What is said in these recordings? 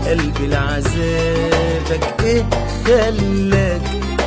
قلبي لعذابك ايه خلاك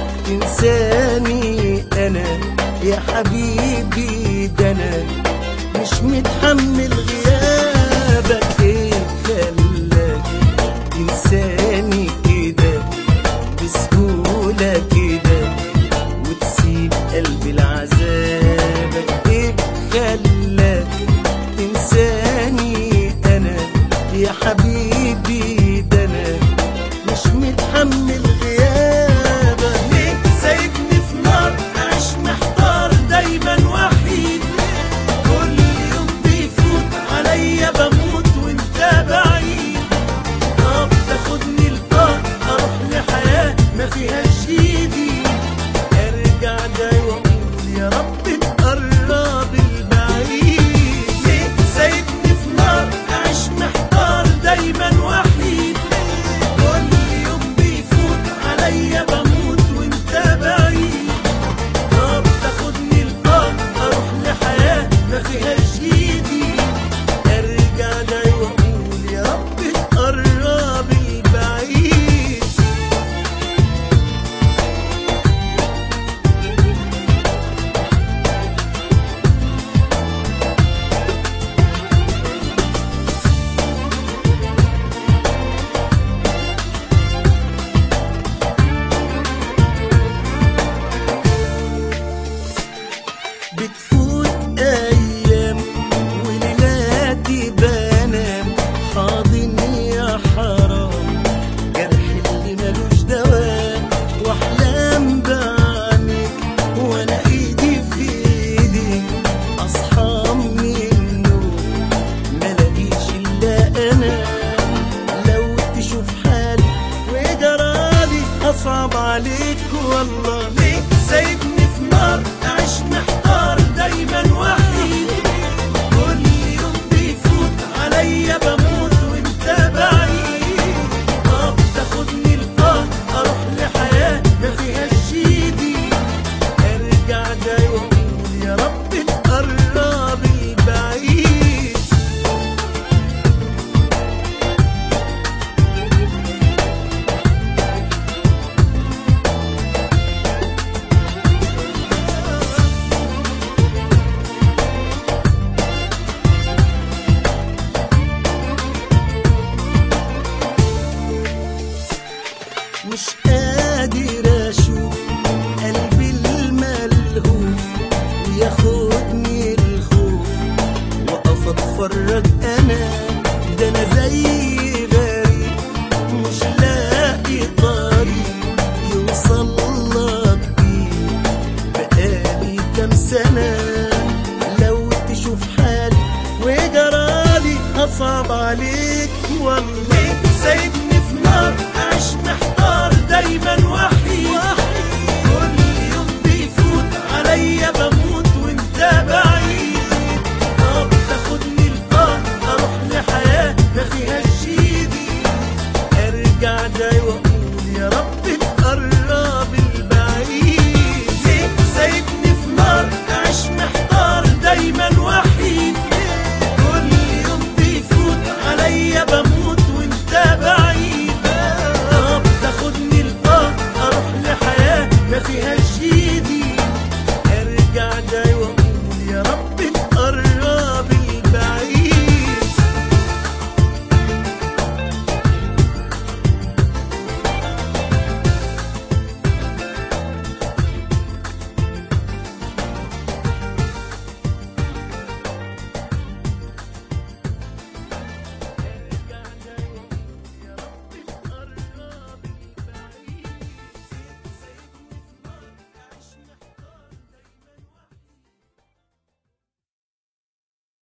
تنساني انا يا حبيبي ده انا مش متحمل غيابك ايه خلاك تنساني كده بسهولة كده وتسيب قلبي لعذابك ايه خلاك تنساني انا يا حبيبي ده انا مش متحمل غيابك ليه سايبني في نار اعيش محتار دايما وحيد كل يوم بيفوت عليا بموت وانت بعيد طب تاخدني القار اروح لحياة ما فيهاش ايدي ارجع جاي واقول يا رب تقرب البعيد ليه سايبني في نار اعيش محتار دايما وحيد كل يوم بيفوت عليا بموت وانت بعيد طب تاخدني القار اروح لحياة ما فيهاش ايدي ارجع جاي واقول يا رب تقرب البعيد بتفوت ايام وليلاتي بنام حاضن يا حرام جرح اللي ملوش دواء واحلام بعينك وانا ايدي في ايدك اصحى من النوم ملاقيش الا انا لو تشوف حالي وجرالي اصعب عليك والله